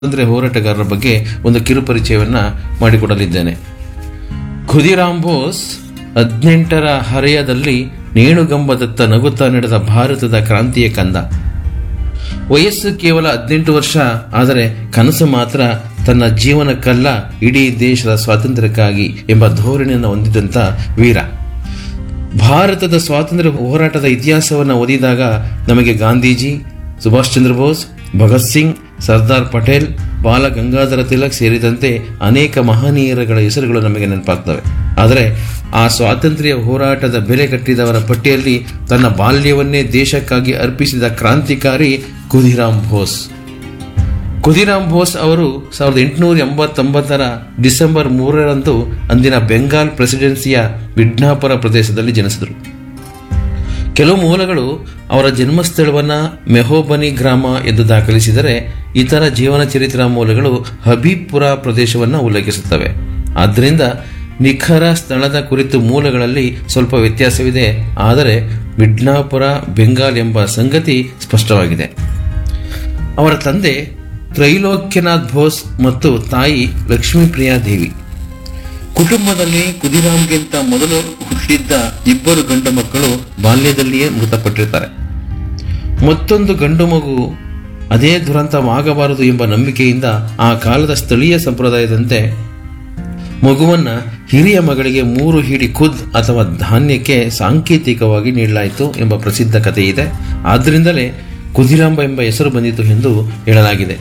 ಸ್ವಾತಂತ್ರ್ಯ ಹೋರಾಟಗಾರರ ಬಗ್ಗೆ ಒಂದು ಕಿರುಪರಿಚಯವನ್ನ ಮಾಡಿಕೊಡಲಿದ್ದೇನೆ ಖುದಿರಾಮ್ ಬೋಸ್ ಹದಿನೆಂಟರ ಹರೆಯದಲ್ಲಿ ನೇಣುಗಂಬದತ್ತ ನಗುತ್ತಾ ನಡೆದ ಭಾರತದ ಕ್ರಾಂತಿಯ ಕಂದ ವಯಸ್ಸು ಕೇವಲ ಹದಿನೆಂಟು ವರ್ಷ ಆದರೆ ಕನಸು ಮಾತ್ರ ತನ್ನ ಜೀವನಕ್ಕಲ್ಲ ಇಡೀ ದೇಶದ ಸ್ವಾತಂತ್ರ್ಯಕ್ಕಾಗಿ ಎಂಬ ಧೋರಣೆಯನ್ನು ಹೊಂದಿದಂಥ ವೀರ ಭಾರತದ ಸ್ವಾತಂತ್ರ್ಯ ಹೋರಾಟದ ಇತಿಹಾಸವನ್ನು ಓದಿದಾಗ ನಮಗೆ ಗಾಂಧೀಜಿ ಸುಭಾಷ್ ಚಂದ್ರ ಬೋಸ್ ಭಗತ್ ಸಿಂಗ್ ಸರ್ದಾರ್ ಪಟೇಲ್ ಬಾಲ ಗಂಗಾಧರ ತಿಲಕ್ ಸೇರಿದಂತೆ ಅನೇಕ ಮಹನೀಯರುಗಳ ಹೆಸರುಗಳು ನಮಗೆ ನೆನಪಾಗ್ತವೆ ಆದರೆ ಆ ಸ್ವಾತಂತ್ರ್ಯ ಹೋರಾಟದ ಬೆಲೆ ಕಟ್ಟಿದವರ ಪಟ್ಟಿಯಲ್ಲಿ ತನ್ನ ಬಾಲ್ಯವನ್ನೇ ದೇಶಕ್ಕಾಗಿ ಅರ್ಪಿಸಿದ ಕ್ರಾಂತಿಕಾರಿ ಖುದಿರಾಮ್ ಬೋಸ್ ಖುದಿರಾಮ್ ಬೋಸ್ ಅವರು ಸಾವಿರದ ಎಂಟುನೂರ ಎಂಬತ್ತೊಂಬತ್ತರ ಡಿಸೆಂಬರ್ ಮೂರರಂದು ಅಂದಿನ ಬೆಂಗಾಲ್ ಪ್ರೆಸಿಡೆನ್ಸಿಯ ವಿಡ್ನಾಪುರ ಪ್ರದೇಶದಲ್ಲಿ ಜನಿಸಿದರು ಕೆಲವು ಮೂಲಗಳು ಅವರ ಜನ್ಮಸ್ಥಳವನ್ನ ಮೆಹೋಬನಿ ಗ್ರಾಮ ಎಂದು ದಾಖಲಿಸಿದರೆ ಇತರ ಜೀವನ ಚರಿತ್ರಾ ಮೂಲಗಳು ಹಬೀಬ್ಪುರ ಪ್ರದೇಶವನ್ನು ಉಲ್ಲೇಖಿಸುತ್ತವೆ ಆದ್ದರಿಂದ ನಿಖರ ಸ್ಥಳದ ಕುರಿತು ಮೂಲಗಳಲ್ಲಿ ಸ್ವಲ್ಪ ವ್ಯತ್ಯಾಸವಿದೆ ಆದರೆ ಮಿಡ್ನಾಪುರ ಬೆಂಗಾಲ್ ಎಂಬ ಸಂಗತಿ ಸ್ಪಷ್ಟವಾಗಿದೆ ಅವರ ತಂದೆ ತ್ರೈಲೋಕ್ಯನಾಥ್ ಬೋಸ್ ಮತ್ತು ತಾಯಿ ಲಕ್ಷ್ಮೀಪ್ರಿಯಾ ದೇವಿ ಕುಟುಂಬದಲ್ಲಿ ಕುದಿರಾಮ್ಗಿಂತ ಮೊದಲು ಹುಟ್ಟಿದ್ದ ಇಬ್ಬರು ಗಂಡು ಮಕ್ಕಳು ಬಾಲ್ಯದಲ್ಲಿಯೇ ಮೃತಪಟ್ಟಿರ್ತಾರೆ ಮತ್ತೊಂದು ಗಂಡು ಮಗು ಅದೇ ದುರಂತವಾಗಬಾರದು ಎಂಬ ನಂಬಿಕೆಯಿಂದ ಆ ಕಾಲದ ಸ್ಥಳೀಯ ಸಂಪ್ರದಾಯದಂತೆ ಮಗುವನ್ನ ಹಿರಿಯ ಮಗಳಿಗೆ ಮೂರು ಹಿಡಿ ಖುದ್ ಅಥವಾ ಧಾನ್ಯಕ್ಕೆ ಸಾಂಕೇತಿಕವಾಗಿ ನೀಡಲಾಯಿತು ಎಂಬ ಪ್ರಸಿದ್ಧ ಕಥೆ ಇದೆ ಆದ್ದರಿಂದಲೇ ಕುದಿರಾಂಬ ಎಂಬ ಹೆಸರು ಬಂದಿತು ಎಂದು ಹೇಳಲಾಗಿದೆ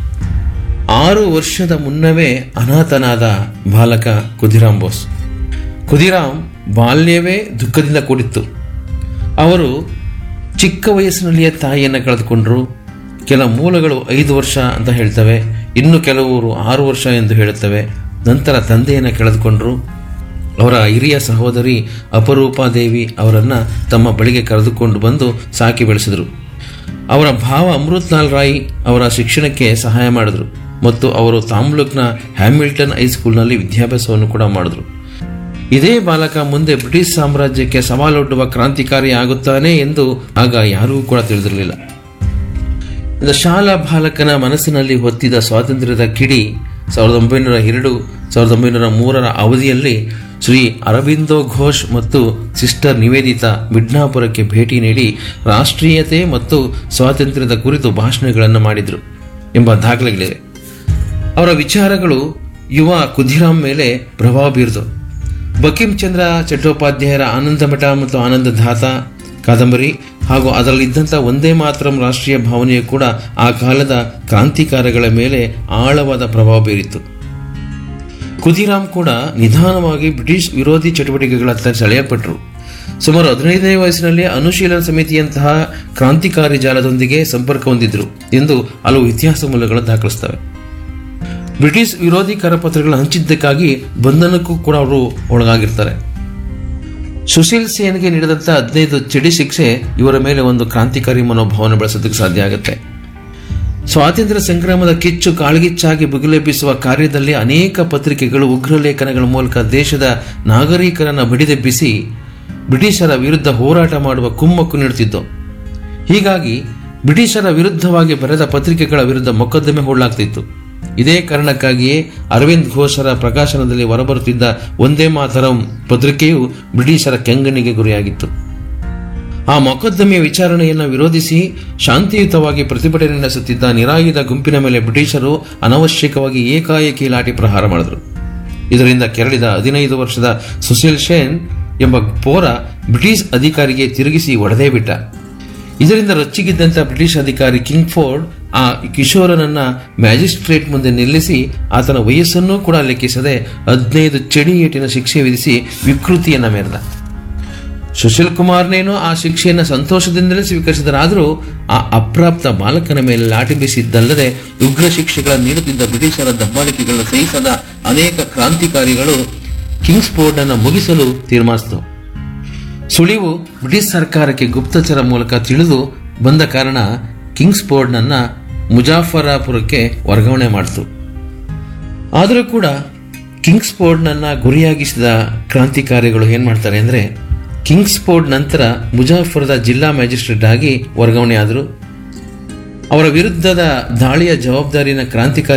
ಆರು ವರ್ಷದ ಮುನ್ನವೇ ಅನಾಥನಾದ ಬಾಲಕ ಕುದಿರಾಮ್ ಬೋಸ್ ಕುದಿರಾಮ್ ಬಾಲ್ಯವೇ ದುಃಖದಿಂದ ಕೂಡಿತ್ತು ಅವರು ಚಿಕ್ಕ ವಯಸ್ಸಿನಲ್ಲಿಯೇ ತಾಯಿಯನ್ನು ಕಳೆದುಕೊಂಡರು ಕೆಲ ಮೂಲಗಳು ಐದು ವರ್ಷ ಅಂತ ಹೇಳ್ತವೆ ಇನ್ನು ಕೆಲವರು ಆರು ವರ್ಷ ಎಂದು ಹೇಳುತ್ತವೆ ನಂತರ ತಂದೆಯನ್ನು ಕಳೆದುಕೊಂಡರು ಅವರ ಹಿರಿಯ ಸಹೋದರಿ ಅಪರೂಪಾದೇವಿ ಅವರನ್ನು ತಮ್ಮ ಬಳಿಗೆ ಕರೆದುಕೊಂಡು ಬಂದು ಸಾಕಿ ಬೆಳೆಸಿದರು ಅವರ ಭಾವ ಅಮೃತ್ಲಾಲ್ ರಾಯ್ ಅವರ ಶಿಕ್ಷಣಕ್ಕೆ ಸಹಾಯ ಮಾಡಿದರು ಮತ್ತು ಅವರು ತಾಮ್ಲುಕ್ನ ಹ್ಯಾಮಿಲ್ಟನ್ ಹೈಸ್ಕೂಲ್ನಲ್ಲಿ ವಿದ್ಯಾಭ್ಯಾಸವನ್ನು ಕೂಡ ಮಾಡಿದ್ರು ಇದೇ ಬಾಲಕ ಮುಂದೆ ಬ್ರಿಟಿಷ್ ಸಾಮ್ರಾಜ್ಯಕ್ಕೆ ಸವಾಲೊಡ್ಡುವ ಕ್ರಾಂತಿಕಾರಿ ಆಗುತ್ತಾನೆ ಎಂದು ಆಗ ಯಾರಿಗೂ ಕೂಡ ತಿಳಿದಿರಲಿಲ್ಲ ಇದು ಶಾಲಾ ಬಾಲಕನ ಮನಸ್ಸಿನಲ್ಲಿ ಹೊತ್ತಿದ ಸ್ವಾತಂತ್ರ್ಯದ ಕಿಡಿ ಸಾವಿರದ ಒಂಬೈನೂರ ಎರಡು ಸಾವಿರದ ಒಂಬೈನೂರ ಮೂರರ ಅವಧಿಯಲ್ಲಿ ಶ್ರೀ ಅರವಿಂದೋ ಘೋಷ್ ಮತ್ತು ಸಿಸ್ಟರ್ ನಿವೇದಿತಾ ಮಿಡ್ನಾಪುರಕ್ಕೆ ಭೇಟಿ ನೀಡಿ ರಾಷ್ಟ್ರೀಯತೆ ಮತ್ತು ಸ್ವಾತಂತ್ರ್ಯದ ಕುರಿತು ಭಾಷಣಗಳನ್ನು ಮಾಡಿದರು ಎಂಬ ದಾಖಲೆಗಳಿವೆ ಅವರ ವಿಚಾರಗಳು ಯುವ ಕುಧಿರಾಮ್ ಮೇಲೆ ಪ್ರಭಾವ ಬೀರಿದವು ಬಕಿಂ ಚಂದ್ರ ಚಟ್ಟೋಪಾಧ್ಯಾಯರ ಆನಂದ ಮಠ ಮತ್ತು ಆನಂದ ಧಾತ ಕಾದಂಬರಿ ಹಾಗೂ ಅದರಲ್ಲಿದ್ದಂಥ ಒಂದೇ ಮಾತ್ರ ರಾಷ್ಟ್ರೀಯ ಭಾವನೆಯು ಕೂಡ ಆ ಕಾಲದ ಕ್ರಾಂತಿಕಾರಗಳ ಮೇಲೆ ಆಳವಾದ ಪ್ರಭಾವ ಬೀರಿತು ಕುದಿರಾಮ್ ಕೂಡ ನಿಧಾನವಾಗಿ ಬ್ರಿಟಿಷ್ ವಿರೋಧಿ ಚಟುವಟಿಕೆಗಳತ್ತ ಸೆಳೆಯಲ್ಪಟ್ಟರು ಸುಮಾರು ಹದಿನೈದನೇ ವಯಸ್ಸಿನಲ್ಲಿ ಅನುಶೀಲನ ಸಮಿತಿಯಂತಹ ಕ್ರಾಂತಿಕಾರಿ ಜಾಲದೊಂದಿಗೆ ಸಂಪರ್ಕ ಹೊಂದಿದ್ರು ಎಂದು ಹಲವು ಇತಿಹಾಸ ಮೂಲಗಳು ದಾಖಲಿಸ್ತವೆ ಬ್ರಿಟಿಷ್ ವಿರೋಧಿ ಕರಪತ್ರಗಳ ಹಂಚಿದ್ದಕ್ಕಾಗಿ ಬಂಧನಕ್ಕೂ ಕೂಡ ಅವರು ಒಳಗಾಗಿರ್ತಾರೆ ಸುಶೀಲ್ ಸೇನ್ಗೆ ನೀಡಿದಂಥ ಹದಿನೈದು ಚಡಿ ಶಿಕ್ಷೆ ಇವರ ಮೇಲೆ ಒಂದು ಕ್ರಾಂತಿಕಾರಿ ಮನೋಭಾವನೆ ಬೆಳೆಸೋದಕ್ಕೆ ಸಾಧ್ಯ ಆಗುತ್ತೆ ಸ್ವಾತಂತ್ರ್ಯ ಸಂಗ್ರಾಮದ ಕಿಚ್ಚು ಕಾಳ್ಗಿಚ್ಚಾಗಿ ಬುಗಿಲೆಬ್ಬಿಸುವ ಕಾರ್ಯದಲ್ಲಿ ಅನೇಕ ಪತ್ರಿಕೆಗಳು ಉಗ್ರ ಲೇಖನಗಳ ಮೂಲಕ ದೇಶದ ನಾಗರಿಕರನ್ನು ಬಡಿದೆಬ್ಬಿಸಿ ಬ್ರಿಟಿಷರ ವಿರುದ್ಧ ಹೋರಾಟ ಮಾಡುವ ಕುಮ್ಮಕ್ಕು ನೀಡುತ್ತಿದ್ದು ಹೀಗಾಗಿ ಬ್ರಿಟಿಷರ ವಿರುದ್ಧವಾಗಿ ಬರೆದ ಪತ್ರಿಕೆಗಳ ವಿರುದ್ಧ ಮೊಕದ್ದಮೆ ಹೂಡಲಾಗ್ತಿತ್ತು ಇದೇ ಕಾರಣಕ್ಕಾಗಿಯೇ ಅರವಿಂದ್ ಘೋಷರ ಪ್ರಕಾಶನದಲ್ಲಿ ಹೊರಬರುತ್ತಿದ್ದ ಒಂದೇ ಮಾತರಂ ಪತ್ರಿಕೆಯು ಬ್ರಿಟಿಷರ ಕೆಂಗಣ್ಣಿಗೆ ಗುರಿಯಾಗಿತ್ತು ಆ ಮೊಕದ್ದಮೆಯ ವಿಚಾರಣೆಯನ್ನು ವಿರೋಧಿಸಿ ಶಾಂತಿಯುತವಾಗಿ ಪ್ರತಿಭಟನೆ ನಡೆಸುತ್ತಿದ್ದ ನಿರಾಯುಧ ಗುಂಪಿನ ಮೇಲೆ ಬ್ರಿಟಿಷರು ಅನವಶ್ಯಕವಾಗಿ ಏಕಾಏಕಿ ಲಾಠಿ ಪ್ರಹಾರ ಮಾಡಿದರು ಇದರಿಂದ ಕೆರಳಿದ ಹದಿನೈದು ವರ್ಷದ ಸುಶೀಲ್ ಶೇನ್ ಎಂಬ ಪೋರ ಬ್ರಿಟಿಷ್ ಅಧಿಕಾರಿಗೆ ತಿರುಗಿಸಿ ಒಡೆದೇ ಬಿಟ್ಟ ಇದರಿಂದ ರೊಚ್ಚಿಗಿದ್ದಂಥ ಬ್ರಿಟಿಷ್ ಅಧಿಕಾರಿ ಕಿಂಗ್ ಫೋರ್ಡ್ ಆ ಕಿಶೋರನನ್ನ ಮ್ಯಾಜಿಸ್ಟ್ರೇಟ್ ಮುಂದೆ ನಿಲ್ಲಿಸಿ ಆತನ ವಯಸ್ಸನ್ನೂ ಕೂಡ ಲೆಕ್ಕಿಸದೆ ಹದಿನೈದು ಚಡಿ ಏಟಿನ ಶಿಕ್ಷೆ ವಿಧಿಸಿ ವಿಕೃತಿಯನ್ನ ಮೆರೆದ ಸುಶೀಲ್ ಕುಮಾರ್ನೇನು ಆ ಶಿಕ್ಷೆಯನ್ನು ಸಂತೋಷದಿಂದಲೇ ಸ್ವೀಕರಿಸಿದರಾದರೂ ಆ ಅಪ್ರಾಪ್ತ ಬಾಲಕನ ಮೇಲೆ ಲಾಠಿ ಬೀಸಿದ್ದಲ್ಲದೆ ಉಗ್ರ ಶಿಕ್ಷೆಗಳನ್ನು ನೀಡುತ್ತಿದ್ದ ಬ್ರಿಟಿಷರ ದಬ್ಬಾಳಿಕೆಗಳನ್ನು ಸಹಿಸದ ಅನೇಕ ಕ್ರಾಂತಿಕಾರಿಗಳು ಕಿಂಗ್ಸ್ ಫೋರ್ಡ್ ಅನ್ನು ಮುಗಿಸಲು ತೀರ್ಮಾನಿಸಿತು ಸುಳಿವು ಬ್ರಿಟಿಷ್ ಸರ್ಕಾರಕ್ಕೆ ಗುಪ್ತಚರ ಮೂಲಕ ತಿಳಿದು ಬಂದ ಕಾರಣ ಕಿಂಗ್ಸ್ ಫೋರ್ಡ್ನನ್ನ ಮುಜಾಫರಾಪುರಕ್ಕೆ ವರ್ಗಾವಣೆ ಮಾಡಿತು ಆದರೂ ಕೂಡ ಕಿಂಗ್ಸ್ ಫೋರ್ಡ್ನನ್ನ ಗುರಿಯಾಗಿಸಿದ ಕ್ರಾಂತಿಕಾರಿಗಳು ಏನ್ ಮಾಡ್ತಾರೆ ಅಂದ್ರೆ ಕಿಂಗ್ಸ್ ಫೋರ್ಡ್ ನಂತರ ಮುಜಾಫರದ ಜಿಲ್ಲಾ ಮ್ಯಾಜಿಸ್ಟ್ರೇಟ್ ಆಗಿ ವರ್ಗಾವಣೆ ಆದರು ಅವರ ವಿರುದ್ಧದ ದಾಳಿಯ ಜವಾಬ್ದಾರಿನ ಕ್ರಾಂತಿಕಾರಿ